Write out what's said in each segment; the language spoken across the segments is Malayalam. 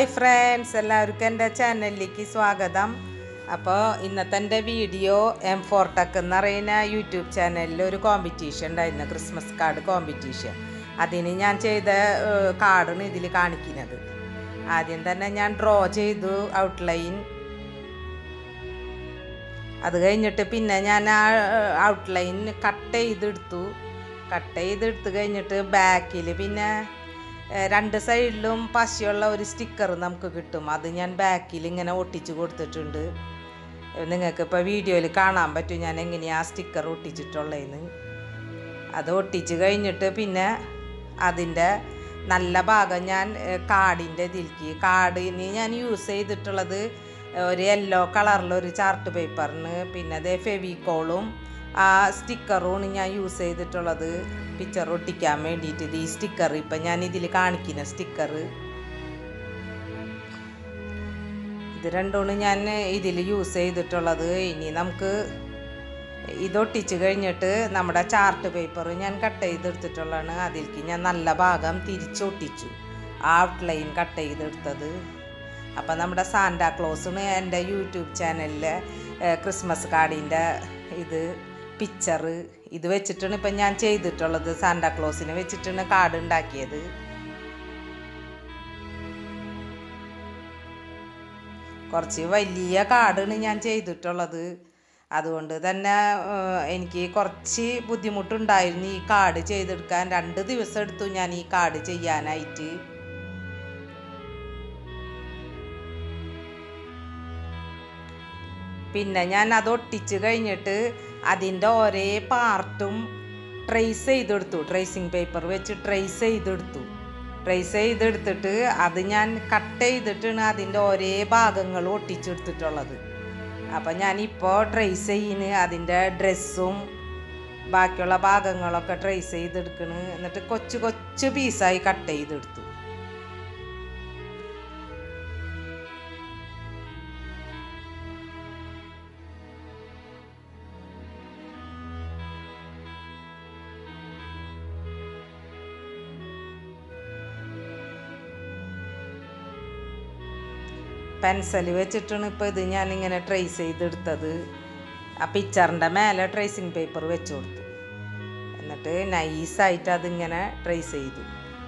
ഹായ് ഫ്രണ്ട്സ് എല്ലാവർക്കും എൻ്റെ ചാനലിലേക്ക് സ്വാഗതം അപ്പോൾ ഇന്നത്തെ എൻ്റെ വീഡിയോ എം ഫോർ ടെക് എന്ന് പറയുന്ന യൂട്യൂബ് ചാനലിൽ ഒരു കോമ്പറ്റീഷൻ ഉണ്ടായിരുന്നു ക്രിസ്മസ് കാർഡ് കോമ്പറ്റീഷൻ അതിന് ഞാൻ ചെയ്ത ഏഹ്, കാർഡാണ് ഇതിൽ കാണിക്കുന്നത് ആദ്യം തന്നെ ഞാൻ ഡ്രോ ചെയ്തു ഔട്ട്ലൈൻ അത് കഴിഞ്ഞിട്ട് പിന്നെ ഞാൻ ആ ഔട്ട്ലൈൻ കട്ട് ചെയ്തെടുത്തു കട്ട് ചെയ്തെടുത്ത് കഴിഞ്ഞിട്ട് ബാക്കിൽ പിന്നെ ഏഹ്, രണ്ട് സൈഡിലും പശയുള്ള ഒരു സ്റ്റിക്കർ നമുക്ക് കിട്ടും അത് ഞാൻ ബാക്കിൽ ഇങ്ങനെ ഒട്ടിച്ച് കൊടുത്തിട്ടുണ്ട് നിങ്ങൾക്ക് ഇപ്പോൾ വീഡിയോയിൽ കാണാൻ പറ്റും ഞാൻ എങ്ങനെയാണ് ആ സ്റ്റിക്കർ ഒട്ടിച്ചിട്ടുള്ളതെന്ന് അത് ഒട്ടിച്ച് കഴിഞ്ഞിട്ട് പിന്നെ അതിൻ്റെ നല്ല ഭാഗം ഞാൻ കാർഡിൻ്റെ ഇതിലേക്ക് കാർഡിന് ഞാൻ യൂസ് ചെയ്തിട്ടുള്ളത് ഒരു യെല്ലോ കളറിലൊരു ചാർട്ട് പേപ്പറിന് പിന്നെ അതേ ഫെവിക്കോളും ആ സ്റ്റിക്കറും ഞാൻ യൂസ് ചെയ്തിട്ടുള്ളത് പിക്ചർ ഒട്ടിക്കാൻ വേണ്ടിയിട്ട് ഇത് ഈ സ്റ്റിക്കർ ഇപ്പം ഞാൻ ഇതിൽ കാണിക്കുന്ന സ്റ്റിക്കർ ഇത് രണ്ടുമാണ് ഞാൻ ഇതിൽ യൂസ് ചെയ്തിട്ടുള്ളത് ഇനി നമുക്ക് ഇതൊട്ടിച്ച് കഴിഞ്ഞിട്ട് നമ്മുടെ ചാർട്ട് പേപ്പർ ഞാൻ കട്ട് ചെയ്തെടുത്തിട്ടുള്ളതാണ് അതിലേക്ക് ഞാൻ നല്ല ഭാഗം തിരിച്ചൊട്ടിച്ചു ആ ഔട്ട്ലൈൻ കട്ട് ചെയ്തെടുത്തത് അപ്പം നമ്മുടെ സാന്റാ ക്ലോസിന് എൻ്റെ യൂട്യൂബ് ചാനലിലെ ക്രിസ്മസ് കാർഡിൻ്റെ ഇത് പിക്ചർ ഇത് വെച്ചിട്ടാണ് ഇപ്പം ഞാൻ ചെയ്തിട്ടുള്ളത് സാന്റാ ക്ലോസിനെ വെച്ചിട്ടാണ് കാർഡ് ഉണ്ടാക്കിയത് കുറച്ച് വലിയ കാർഡാണ് ഞാൻ ചെയ്തിട്ടുള്ളത് അതുകൊണ്ട് തന്നെ ഏഹ്, എനിക്ക് കുറച്ച് ബുദ്ധിമുട്ടുണ്ടായിരുന്നു ഈ കാർഡ് ചെയ്തെടുക്കാൻ രണ്ട് ദിവസം എടുത്തു ഞാൻ ഈ കാർഡ് ചെയ്യാനായിട്ട് പിന്നെ ഞാൻ അത് ഒട്ടിച്ച് കഴിഞ്ഞിട്ട് അതിൻ്റെ ഒരേ പാർട്ടും ട്രേസ് ചെയ്തെടുത്തു ട്രേസിങ് പേപ്പർ വെച്ച് ട്രേസ് ചെയ്തെടുത്തു ട്രേസ് ചെയ്തെടുത്തിട്ട് അത് ഞാൻ കട്ട് ചെയ്തിട്ടാണ് അതിൻ്റെ ഒരേ ഭാഗങ്ങൾ ഒട്ടിച്ചെടുത്തിട്ടുള്ളത് അപ്പം ഞാനിപ്പോൾ ട്രേസ് ചെയ്യുന്ന അതിൻ്റെ ഡ്രസ്സും ബാക്കിയുള്ള ഭാഗങ്ങളൊക്കെ ട്രേസ് ചെയ്തെടുക്കണ് എന്നിട്ട് കൊച്ചു കൊച്ചു പീസായി കട്ട് ചെയ്തെടുത്തു പെൻസിൽ വെച്ചിട്ടാണ് ഇപ്പോൾ ഇത് ഞാനിങ്ങനെ ട്രേസ് ചെയ്തെടുത്തത് ആ പിക്ചറിൻ്റെ മേലെ ട്രേസിങ് പേപ്പർ വെച്ച് കൊടുത്തു എന്നിട്ട് നൈസായിട്ട് അതിങ്ങനെ ട്രേസ് ചെയ്തു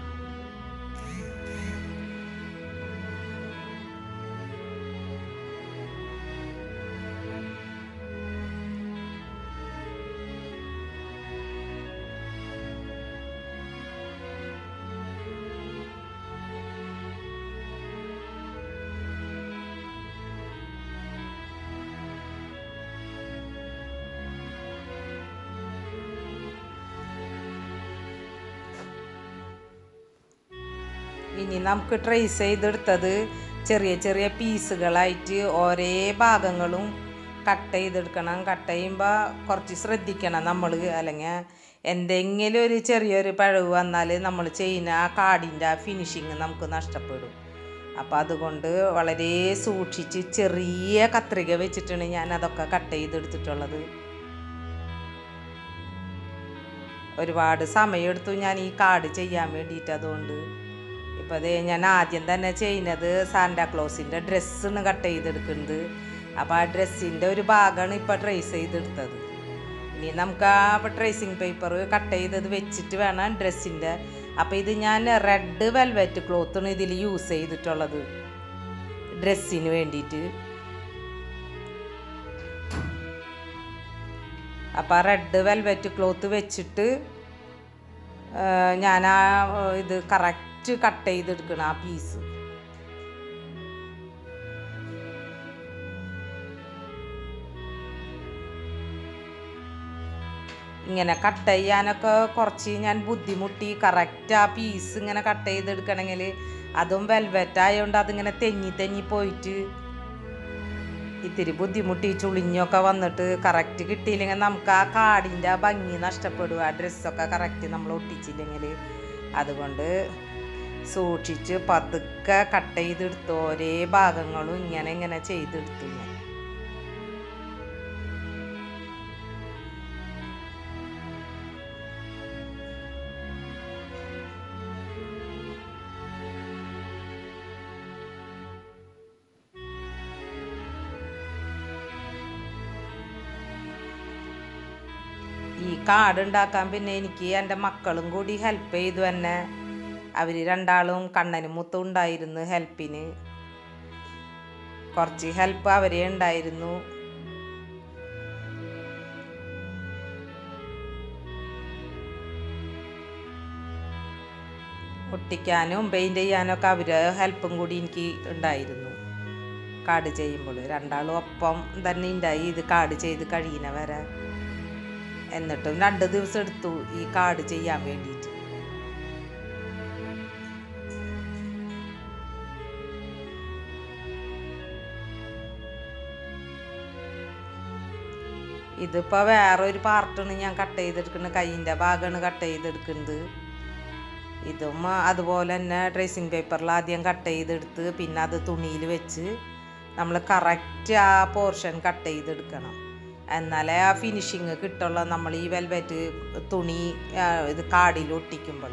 ഇനി നമുക്ക് ട്രേസ് ചെയ്തെടുത്തത് ചെറിയ ചെറിയ പീസുകളായിട്ട് ഒരേ ഭാഗങ്ങളും കട്ട് ചെയ്തെടുക്കണം കട്ട് ചെയ്യുമ്പോൾ കുറച്ച് ശ്രദ്ധിക്കണം നമ്മൾ അല്ലെങ്കിൽ എന്തെങ്കിലും ഒരു ചെറിയൊരു പിഴവ് വന്നാൽ നമ്മൾ ചെയ്യുന്ന ആ കാർഡിൻ്റെ ആ ഫിനിഷിങ് നമുക്ക് നഷ്ടപ്പെടും അപ്പോൾ അതുകൊണ്ട് വളരെ സൂക്ഷിച്ച് ചെറിയ കത്രിക വെച്ചിട്ടാണ് ഞാൻ അതൊക്കെ കട്ട് ചെയ്തെടുത്തിട്ടുള്ളത് ഒരുപാട് സമയമെടുത്തു ഞാൻ ഈ കാർഡ് ചെയ്യാൻ വേണ്ടിയിട്ട് അതുകൊണ്ട് ഇപ്പോൾ അതേ ഞാൻ ആദ്യം തന്നെ ചെയ്യുന്നത് സാന്റാക്ലോസിൻ്റെ ഡ്രസ്സാണ് കട്ട് ചെയ്തെടുക്കുന്നത് അപ്പോൾ ആ ഡ്രസ്സിൻ്റെ ഒരു ഭാഗമാണ് ഇപ്പോൾ ട്രേസ് ചെയ്തെടുത്തത് ഇനി നമുക്ക് ആ ട്രേസിങ് പേപ്പർ കട്ട് ചെയ്തത് വെച്ചിട്ട് വേണം ഡ്രസ്സിൻ്റെ അപ്പോൾ ഇത് ഞാൻ റെഡ് വെൽവെറ്റ് ക്ലോത്താണ് ഇതിൽ യൂസ് ചെയ്തിട്ടുള്ളത് ഡ്രസ്സിന് വേണ്ടിയിട്ട് അപ്പോൾ ആ റെഡ് വെൽവെറ്റ് ക്ലോത്ത് വെച്ചിട്ട് ആ, ഞാൻ ആ ഇത് കറക്റ്റ് കട്ട് ചെയ്തെടുക്കണം ആ പീസ് ഇങ്ങനെ കട്ട് ചെയ്യാനൊക്കെ കുറച്ച് ഞാൻ ബുദ്ധിമുട്ടി കറക്റ്റ് ആ പീസ് ഇങ്ങനെ കട്ട് ചെയ്തെടുക്കണമെങ്കിൽ അതും വെൽവെറ്റ് ആയതുകൊണ്ട് അതിങ്ങനെ തെന്നി തെന്നി പോയിട്ട് ഇത്തിരി ബുദ്ധിമുട്ടി ചുളിഞ്ഞൊക്കെ വന്നിട്ട് കറക്റ്റ് കിട്ടിയില്ലെങ്കിൽ നമുക്ക് ആ കാടിൻ്റെ ആ ഭംഗി നഷ്ടപ്പെടും ആ ഡ്രസ്സൊക്കെ കറക്റ്റ് നമ്മൾ ഒട്ടിച്ചില്ലെങ്കിൽ അതുകൊണ്ട് സൂക്ഷിച്ച് പതുക്കെ കട്ട് ചെയ്തെടുത്തു ഒരേ ഭാഗങ്ങളും ഇങ്ങനെ ഇങ്ങനെ ചെയ്തെടുത്തു ഞാൻ ഈ കാർഡ് ഉണ്ടാക്കാൻ പിന്നെ എനിക്ക് എൻ്റെ മക്കളും കൂടി ഹെൽപ്പ് ചെയ്തു എന്നെ അവർ രണ്ടാളും കണ്ണനും മുത്തും ഉണ്ടായിരുന്നു ഹെൽപ്പിന് കുറച്ച് ഹെൽപ്പ് അവരെ ഉണ്ടായിരുന്നു ഒട്ടിക്കാനും പെയിൻറ് ചെയ്യാനും ഒക്കെ അവരെ ഹെൽപ്പും കൂടി എനിക്ക് ഉണ്ടായിരുന്നു കാർഡ് ചെയ്യുമ്പോൾ രണ്ടാളും ഒപ്പം തന്നെ ഉണ്ടായി ഇത് കാർഡ് ചെയ്ത് കഴിയുന്ന വരെ എന്നിട്ടും രണ്ട് ദിവസം എടുത്തു ഈ കാർഡ് ചെയ്യാൻ വേണ്ടിയിട്ട് ഇതിപ്പോൾ വേറൊരു പാർട്ടാണ് ഞാൻ കട്ട് ചെയ്തെടുക്കുന്നത് കൈയിൻ്റെ ഭാഗമാണ് കട്ട് ചെയ്തെടുക്കുന്നത് ഇതും അതുപോലെ തന്നെ ഡ്രസ്സിങ് പേപ്പറിൽ ആദ്യം കട്ട് ചെയ്തെടുത്ത് പിന്നെ അത് തുണിയിൽ വെച്ച് നമ്മൾ കറക്റ്റ് ആ പോർഷൻ കട്ട് ചെയ്തെടുക്കണം എന്നാലേ ആ ഫിനിഷിങ് കിട്ടുള്ളൂ നമ്മൾ ഈ വെൽവെറ്റ് തുണി ആ, ഇത് കാടിൽ ഒട്ടിക്കുമ്പോൾ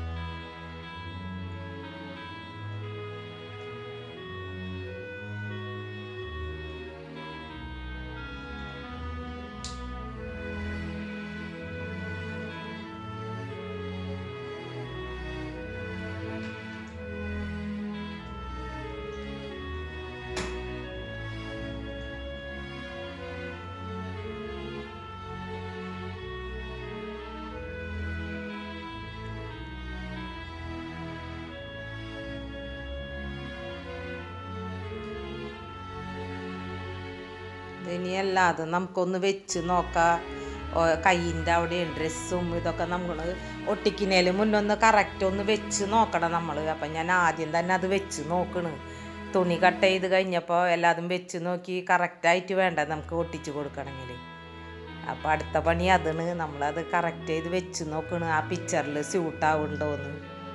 ഇനിയല്ല അത് നമുക്കൊന്ന് വെച്ച് നോക്കാം കയ്യിൻ്റെ അവിടെ ഡ്രസ്സും ഇതൊക്കെ നമ്മൾ ഒട്ടിക്കുന്നതിന് മുന്നൊന്ന് കറക്റ്റ് ഒന്ന് വെച്ച് നോക്കണം നമ്മൾ അപ്പം ഞാൻ ആദ്യം തന്നെ അത് വെച്ച് നോക്കണ് തുണി കട്ട് ചെയ്ത് കഴിഞ്ഞപ്പോൾ എല്ലാതും വെച്ച് നോക്കി കറക്റ്റായിട്ട് വേണ്ട നമുക്ക് ഒട്ടിച്ച് കൊടുക്കണമെങ്കിൽ അപ്പോൾ അടുത്ത പണി അതാണ് നമ്മളത് കറക്റ്റ് ചെയ്ത് വെച്ച് നോക്കണ് ആ പിക്ചറിൽ സ്യൂട്ടാവുണ്ടോന്ന്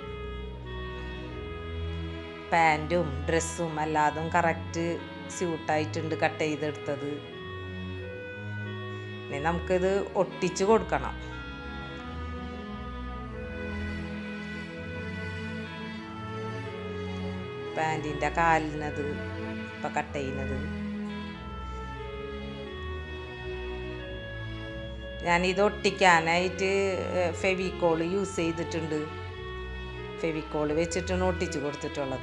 പാൻറ്റും ഡ്രസ്സും എല്ലാതും കറക്റ്റ് സ്യൂട്ടായിട്ടുണ്ട് കട്ട് ചെയ്തെടുത്തത് ഇനി നമുക്കിത് ഒട്ടിച്ച് കൊടുക്കണം പാൻറ്റിൻ്റെ കാലിനത് ഇപ്പം കട്ട് ചെയ്യുന്നത് ഞാനിത് ഒട്ടിക്കാനായിട്ട് ഫെവിക്കോൾ യൂസ് ചെയ്തിട്ടുണ്ട് ഫെവിക്കോൾ വെച്ചിട്ടാണ് ഒട്ടിച്ച് കൊടുത്തിട്ടുള്ളത്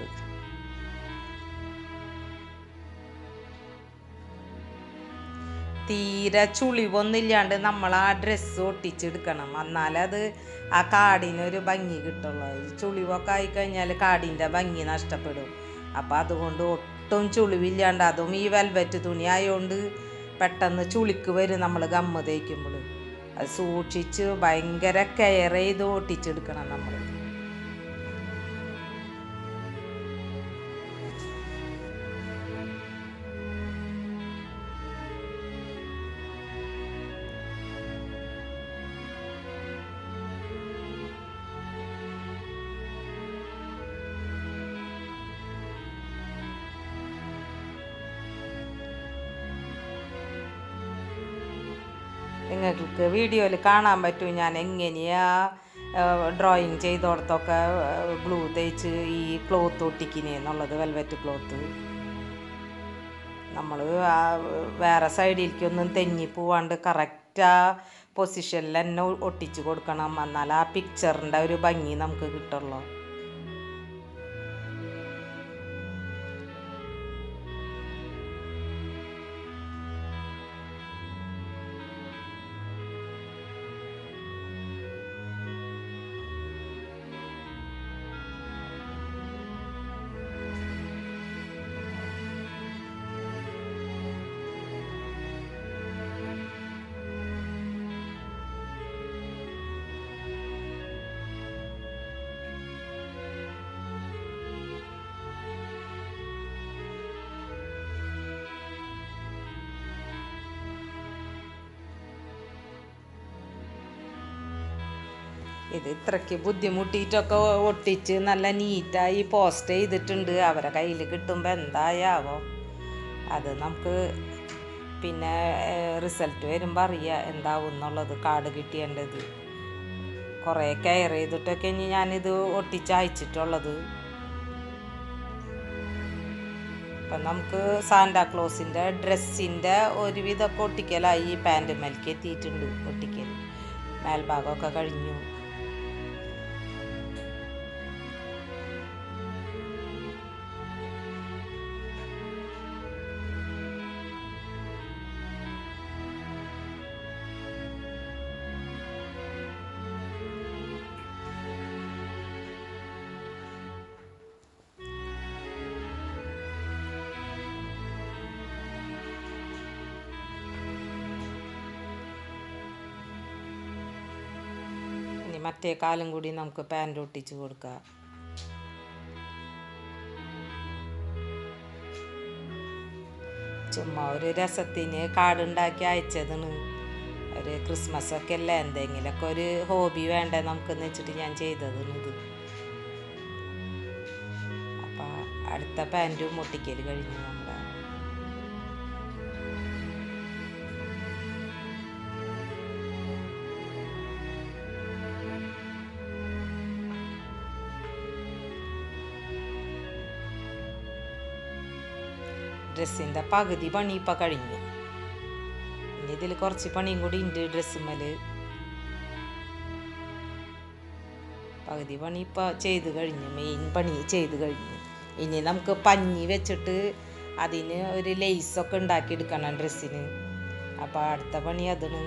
തീരെ ചുളിവൊന്നുമില്ലാണ്ട് നമ്മൾ ആ ഡ്രസ്സ് ഒട്ടിച്ചെടുക്കണം എന്നാലേ അത് ആ കാടിനൊരു ഭംഗി കിട്ടുള്ളൂ ഈ ചുളിവൊക്കെ ആയിക്കഴിഞ്ഞാൽ കാടിൻ്റെ ഭംഗി നഷ്ടപ്പെടും അപ്പം അതുകൊണ്ട് ഒട്ടും ചുളിവില്ലാണ്ട് അതും ഈ വെൽവെറ്റ് തുണി ആയതുകൊണ്ട് പെട്ടെന്ന് ചുളിക്ക് വരും നമ്മൾ ഗമ്മ തേക്കുമ്പോൾ അത് സൂക്ഷിച്ച് ഭയങ്കര കെയർ ചെയ്ത് ഒട്ടിച്ചെടുക്കണം നമ്മൾ നിങ്ങൾക്ക് വീഡിയോയിൽ കാണാൻ പറ്റും ഞാൻ എങ്ങനെയാ ഡ്രോയിങ് ചെയ്തോടത്തൊക്കെ ഗ്ലൂ തേച്ച് ഈ ക്ലോത്ത് ഒട്ടിക്കിനെന്നുള്ളത് വെൽവെറ്റ് ക്ലോത്ത് നമ്മൾ വേറെ സൈഡിലേക്കൊന്നും തെന്നി പോവാണ്ട് കറക്റ്റ് ആ പൊസിഷനിൽ തന്നെ ഒട്ടിച്ച് കൊടുക്കണം എന്നാൽ ആ പിക്ചറിൻ്റെ ഒരു ഭംഗി നമുക്ക് കിട്ടുള്ളൂ ഇത് ഇത്രയ്ക്ക് ബുദ്ധിമുട്ടിയിട്ടൊക്കെ ഒട്ടിച്ച് നല്ല നീറ്റായി പോസ്റ്റ് ചെയ്തിട്ടുണ്ട് അവരെ കയ്യിൽ കിട്ടുമ്പോൾ എന്തായാവോ അത് നമുക്ക് പിന്നെ റിസൾട്ട് വരുമ്പോൾ അറിയാം എന്താവും എന്നുള്ളത് കാർഡ് കിട്ടിയേണ്ടത് കുറേ കെയർ ചെയ്തിട്ടൊക്കെ ഇനി ഞാനിത് ഒട്ടിച്ച് അയച്ചിട്ടുള്ളത് ഇപ്പം നമുക്ക് സാന്റാക്ലോസിൻ്റെ ഡ്രസ്സിൻ്റെ ഒരുവിധമൊക്കെ ഒട്ടിക്കലായി ഈ പാൻറ് മേലേക്ക് എത്തിയിട്ടുണ്ട് ഒട്ടിക്കൽ മേൽഭാഗമൊക്കെ കഴിഞ്ഞു ഇനി മറ്റേ കാലും കൂടി നമുക്ക് പാൻറ് ഒട്ടിച്ച് കൊടുക്കാം ചുമ്മാ ഒരു രസത്തിന് കാർഡുണ്ടാക്കി അയച്ചതാണ് ഒരു ക്രിസ്മസ് ഒക്കെ അല്ലേ എന്തെങ്കിലുമൊക്കെ ഒരു ഹോബി വേണ്ടേ നമുക്കെന്ന് വെച്ചിട്ട് ഞാൻ ചെയ്തതാണ് ഇത് അപ്പം അടുത്ത പാൻറ്റും ഒട്ടിക്കൽ കഴിഞ്ഞു നമ്മുടെ ഡ്രസ്സിൻ്റെ പകുതി പണി ഇപ്പം കഴിഞ്ഞു ഇനി ഇതിൽ കുറച്ച് പണിയും കൂടി ഉണ്ട് ഡ്രസ്സുമ്മൽ പകുതി പണി ഇപ്പം ചെയ്ത് കഴിഞ്ഞു മെയിൻ പണി ചെയ്ത് കഴിഞ്ഞു ഇനി നമുക്ക് പഞ്ഞി വെച്ചിട്ട് അതിന് ഒരു ലേസൊക്കെ ഉണ്ടാക്കിയെടുക്കണം ഡ്രസ്സിന് അപ്പോൾ അടുത്ത പണി അതാണ്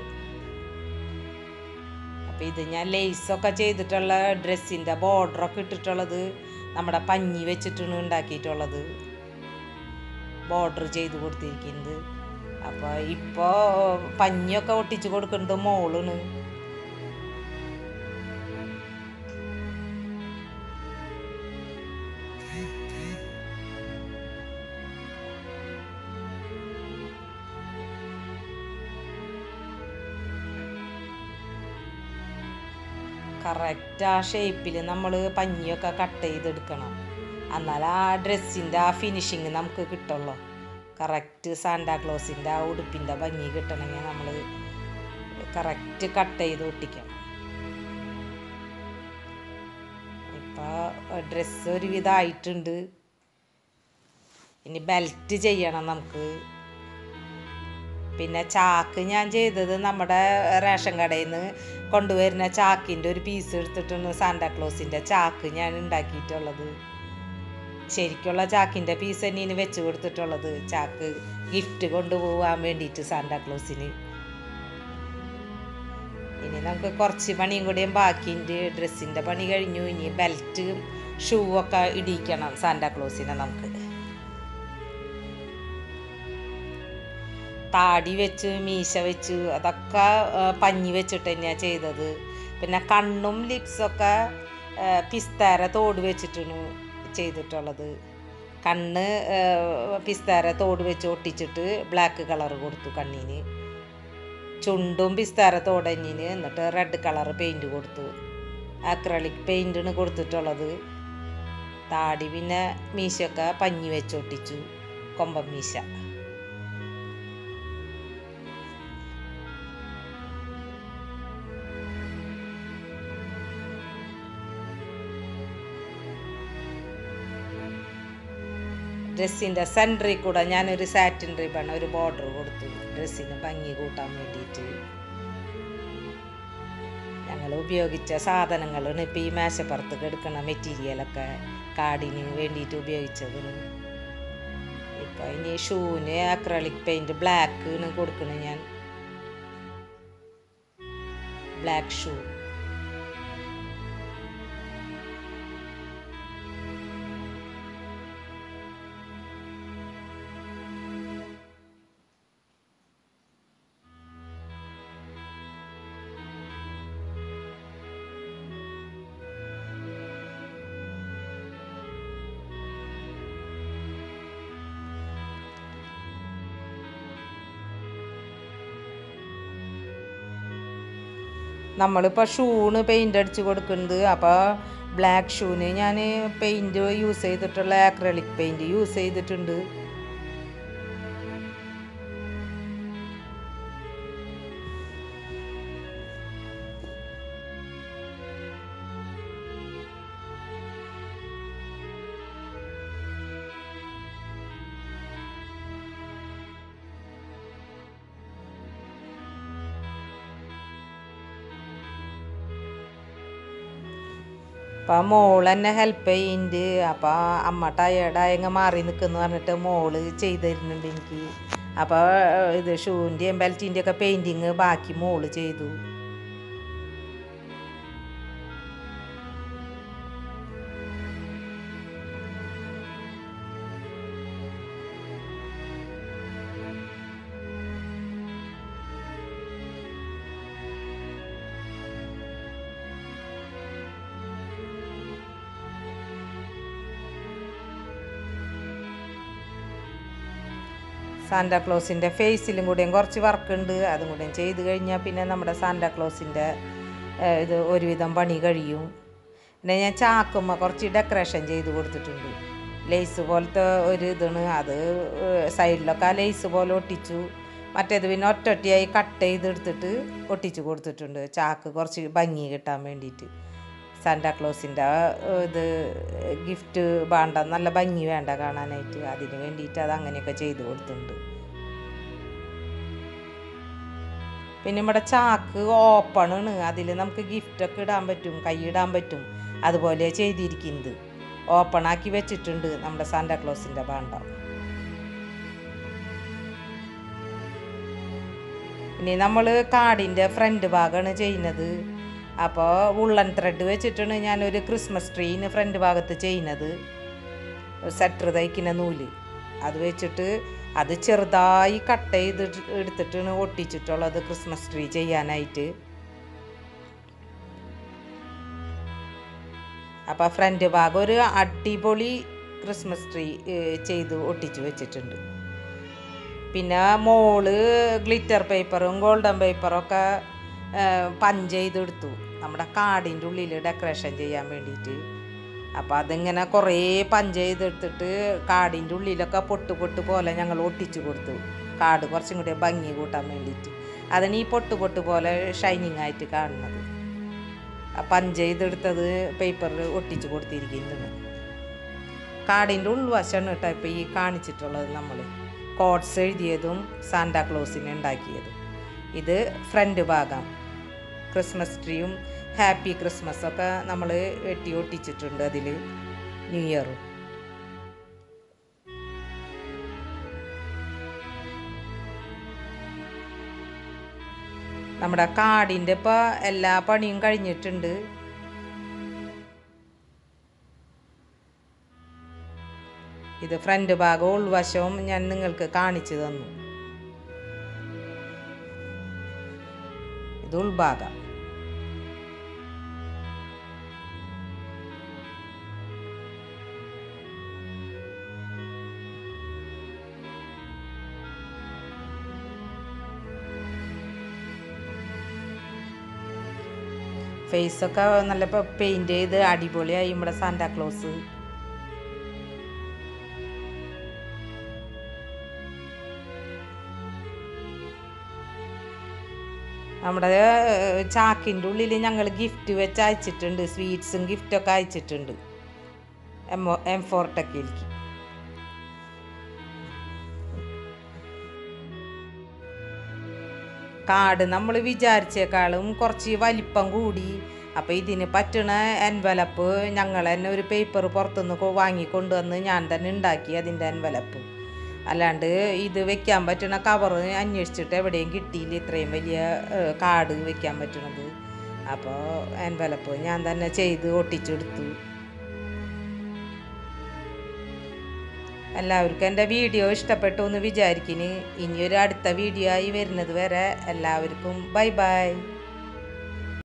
അപ്പോൾ ഇത് ഞാൻ ലേസൊക്കെ ചെയ്തിട്ടുള്ള ഡ്രസ്സിൻ്റെ ബോർഡറൊക്കെ ഇട്ടിട്ടുള്ളത് നമ്മുടെ പഞ്ഞി വെച്ചിട്ടാണ് ഉണ്ടാക്കിയിട്ടുള്ളത് ബോർഡർ ചെയ്ത് കൊടുത്തിരിക്കുന്നത് അപ്പോൾ ഇപ്പോൾ പഞ്ഞിയൊക്കെ ഒട്ടിച്ച് കൊടുക്കുന്നത് മോളാണ് കറക്റ്റ് ആ ഷേപ്പിൽ നമ്മൾ പഞ്ഞിയൊക്കെ കട്ട് ചെയ്തെടുക്കണം എന്നാൽ ആ ഡ്രസ്സിൻ്റെ ആ ഫിനിഷിങ് നമുക്ക് കിട്ടുള്ളൂ കറക്റ്റ് സാന്റാക്ലോസിൻ്റെ ആ ഉടുപ്പിൻ്റെ ഭംഗി കിട്ടണമെങ്കിൽ നമ്മൾ കറക്റ്റ് കട്ട് ചെയ്ത് ഒട്ടിക്കണം ഇപ്പോൾ ഡ്രസ്സ് ഒരുവിധമായിട്ടുണ്ട് ഇനി ബെൽറ്റ് ചെയ്യണം നമുക്ക് പിന്നെ ചാക്ക് ഞാൻ ചെയ്തത് നമ്മുടെ റേഷൻ കടയിൽ നിന്ന് കൊണ്ടുവരുന്ന ചാക്കിൻ്റെ ഒരു പീസ് എടുത്തിട്ടാണ് സാന്റാക്ലോസിൻ്റെ ചാക്ക് ഞാൻ ഉണ്ടാക്കിയിട്ടുള്ളത് ശരിക്കുള്ള ചാക്കിൻ്റെ പീസ് തന്നെയാണ് വെച്ച് കൊടുത്തിട്ടുള്ളത് ചാക്ക് ഗിഫ്റ്റ് കൊണ്ടുപോകാൻ വേണ്ടിയിട്ട് സാന്റാക്ലോസിന് ഇനി നമുക്ക് കുറച്ച് പണിയും കൂടിയും ബാക്കിയുണ്ട് ഡ്രസ്സിൻ്റെ പണി കഴിഞ്ഞു ഇനി ബെൽറ്റും ഷൂ ഒക്കെ ഇടിയിക്കണം സാന്റാക്ലോസിനെ നമുക്ക് താടി വെച്ച് മീശ വെച്ച് അതൊക്കെ ആ, പഞ്ഞി വെച്ചിട്ട് തന്നെയാണ് ചെയ്തത് പിന്നെ കണ്ണും ലിപ്സൊക്കെ പിസ്താര തോട് വെച്ചിട്ടാണ് ചെയ്തിട്ടുള്ളത് കണ്ണ് ആ, പിസ്താര തോട് വെച്ച് ഒട്ടിച്ചിട്ട് ബ്ലാക്ക് കളർ കൊടുത്തു കണ്ണിന് ചുണ്ടും പിസ്താര തോടഞ്ഞിന് എന്നിട്ട് റെഡ് കളർ പെയിൻറ് കൊടുത്തു അക്രലിക് പെയിൻ്റാണ് കൊടുത്തിട്ടുള്ളത് താടി പിന്നെ മീശയൊക്കെ പഞ്ഞി വെച്ച് ഒട്ടിച്ചു കൊമ്പൻ മീശ ഡ്രസ്സിൻ്റെ സെൻറ്ററിൽ കൂടെ ഞാനൊരു സാറ്റിൻ റിബൺ ഒരു ബോർഡർ കൊടുത്തു ഡ്രസ്സിന് ഭംഗി കൂട്ടാൻ വേണ്ടിയിട്ട് ഞങ്ങൾ ഉപയോഗിച്ച സാധനങ്ങളാണ് ഇപ്പോൾ ഈ മേശപ്പുറത്ത് കിടക്കുന്ന മെറ്റീരിയലൊക്കെ കാടിന് വേണ്ടിയിട്ട് ഉപയോഗിച്ചതിന് ഇപ്പം ഇനി ഷൂവിന് അക്രലിക് പെയിൻറ് ബ്ലാക്ക് കൊടുക്കണം ഞാൻ ബ്ലാക്ക് ഷൂ നമ്മളിപ്പോൾ ഷൂണ് പെയിൻ്റ് അടിച്ച് കൊടുക്കുന്നത് അപ്പോൾ ബ്ലാക്ക് ഷൂന് ഞാൻ പെയിൻറ് യൂസ് ചെയ്തിട്ടുള്ള ആക്രലിക് പെയിൻറ് യൂസ് ചെയ്തിട്ടുണ്ട് അപ്പം മോൾ എന്നെ ഹെൽപ്പ് ചെയ്യുന്നുണ്ട് അപ്പം അമ്മ ടയേർഡായങ്ങ് മാറി നിൽക്കുന്നു പറഞ്ഞിട്ട് മോള് ചെയ്ത് തരുന്നുണ്ട് എനിക്ക് അപ്പോൾ ഇത് ഷൂവിൻ്റെയും ബെൽറ്റിൻ്റെയും ഒക്കെ പെയിൻറ്റിങ് ബാക്കി മോള് ചെയ്തു സാന്റാക്ലോസിൻ്റെ ഫേസിലും കൂടെയും കുറച്ച് വർക്ക് ഉണ്ട് അതും കൂടെയും ചെയ്ത് കഴിഞ്ഞാൽ പിന്നെ നമ്മുടെ സാന്റാക്ലോസിൻ്റെ ഇത് ഒരുവിധം പണി കഴിയും പിന്നെ ഞാൻ ചാക്കുമ്മ കുറച്ച് ഡെക്കറേഷൻ ചെയ്ത് കൊടുത്തിട്ടുണ്ട് ലേസ് പോലത്തെ ഒരു ഇതാണ് അത് സൈഡിലൊക്കെ ആ ലേസ് പോലെ ഒട്ടിച്ചു മറ്റേത് പിന്നെ ഒറ്റൊറ്റയായി കട്ട് ചെയ്തെടുത്തിട്ട് ഒട്ടിച്ച് കൊടുത്തിട്ടുണ്ട് ചാക്ക് കുറച്ച് ഭംഗി കിട്ടാൻ വേണ്ടിയിട്ട് സാന്റാക്ലോസിൻ്റെ ഇത് ഗിഫ്റ്റ് വേണ്ട നല്ല ഭംഗി വേണ്ട കാണാനായിട്ട് അതിന് വേണ്ടിയിട്ട് അത് അങ്ങനെയൊക്കെ ചെയ്ത് കൊടുത്തിട്ടുണ്ട് പിന്നെ നമ്മുടെ ചാക്ക് ഓപ്പൺ ആണ് അതിൽ നമുക്ക് ഗിഫ്റ്റൊക്കെ ഇടാൻ പറ്റും കൈ ഇടാൻ പറ്റും അതുപോലെ ചെയ്തിരിക്കുന്നത് ഓപ്പൺ ആക്കി വെച്ചിട്ടുണ്ട് നമ്മുടെ സാന്റാക്ലോസിൻ്റെ ഭാണ്ഡം ഇനി നമ്മൾ കാടിൻ്റെ ഫ്രണ്ട് ഭാഗമാണ് ചെയ്യുന്നത് അപ്പോൾ ഉള്ളൻ ത്രെഡ് വെച്ചിട്ടാണ് ഞാനൊരു ക്രിസ്മസ് ട്രീന് ഫ്രണ്ട് ഭാഗത്ത് ചെയ്യുന്നത് സെറ്റർ തയ്ക്കുന്ന നൂല് അത് വെച്ചിട്ട് അത് ചെറുതായി കട്ട് ചെയ്ത് എടുത്തിട്ടാണ് ഒട്ടിച്ചിട്ടുള്ളത് ക്രിസ്മസ് ട്രീ ചെയ്യാനായിട്ട് അപ്പോൾ ഫ്രണ്ട് ഭാഗം ഒരു അടിപൊളി ക്രിസ്മസ് ട്രീ ചെയ്ത് ഒട്ടിച്ച് വെച്ചിട്ടുണ്ട് പിന്നെ മോള് ഗ്ലിറ്റർ പേപ്പറും ഗോൾഡൻ പേപ്പറും ഒക്കെ പഞ്ച് ചെയ്തെടുത്തു നമ്മുടെ കാടിൻ്റെ ഉള്ളിൽ ഡെക്കറേഷൻ ചെയ്യാൻ വേണ്ടിയിട്ട് അപ്പോൾ അതിങ്ങനെ കുറേ പഞ്ച് ചെയ്തെടുത്തിട്ട് കാടിൻ്റെ ഉള്ളിലൊക്കെ പൊട്ട് പൊട്ട് പോലെ ഞങ്ങൾ ഒട്ടിച്ചു കൊടുത്തു കാട് കുറച്ചും കൂടി ഭംഗി കൂട്ടാൻ വേണ്ടിയിട്ട് അതിന് ഈ പൊട്ട് പൊട്ട് പോലെ ഷൈനിങ് ആയിട്ട് കാണുന്നത് ആ പഞ്ച് ചെയ്തെടുത്തത് പേപ്പറിൽ ഒട്ടിച്ചു കൊടുത്തിരിക്കുന്നത് കാടിൻ്റെ ഉൾവശമാണ് കേട്ടോ ഇപ്പോൾ ഈ കാണിച്ചിട്ടുള്ളത് നമ്മൾ കോട്ട്സ് എഴുതിയതും സാന്റാക്ലോസിനെ ഉണ്ടാക്കിയതും ഇത് ഫ്രണ്ട് ഭാഗം ക്രിസ്മസ് ട്രീയും ഹാപ്പി ക്രിസ്മസ് ഒക്കെ നമ്മൾ വെട്ടി ഒട്ടിച്ചിട്ടുണ്ട് അതിൽ ന്യൂ ഇയറും നമ്മുടെ കാടിൻ്റെ ഇപ്പോൾ എല്ലാ പണിയും കഴിഞ്ഞിട്ടുണ്ട് ഇത് ഫ്രണ്ട് ഭാഗവും ഉൾവശവും ഞാൻ നിങ്ങൾക്ക് കാണിച്ചു തന്നു ഇത് ഉൾഭാഗം ഫേസൊക്കെ നല്ല പെയിൻറ് ചെയ്ത് അടിപൊളിയായി നമ്മുടെ സാന്റാക്ലോസ് നമ്മുടെ ചാക്കിൻ്റെ ഉള്ളിൽ ഞങ്ങൾ ഗിഫ്റ്റ് വെച്ച് അയച്ചിട്ടുണ്ട് സ്വീറ്റ്സും ഗിഫ്റ്റൊക്കെ അയച്ചിട്ടുണ്ട് എം എം ഫോർട്ടക്കിലേക്ക് കാർഡ് നമ്മൾ വിചാരിച്ചേക്കാളും കുറച്ച് വലിപ്പം കൂടി അപ്പോൾ ഇതിന് പറ്റണ എൻവലപ്പ് ഞങ്ങൾ തന്നെ ഒരു പേപ്പർ പുറത്തുനിന്ന് വാങ്ങിക്കൊണ്ടുവന്ന് ഞാൻ തന്നെ ഉണ്ടാക്കി അതിൻ്റെ എൻവലപ്പ് അല്ലാണ്ട് ഇത് വെക്കാൻ പറ്റുന്ന കവർ അന്വേഷിച്ചിട്ട് എവിടെയും കിട്ടിയില്ല ഇത്രയും വലിയ കാർഡ് വെക്കാൻ പറ്റണത് അപ്പോൾ എൻവലപ്പ് ഞാൻ തന്നെ ചെയ്ത് ഒട്ടിച്ചെടുത്തു എല്ലാവർക്കും എൻ്റെ വീഡിയോ ഇഷ്ടപ്പെട്ടു എന്ന് വിചാരിക്കുന്നു ഇനിയൊരു അടുത്ത വീഡിയോ ആയി വരുന്നത് വരെ എല്ലാവർക്കും ബൈ ബൈ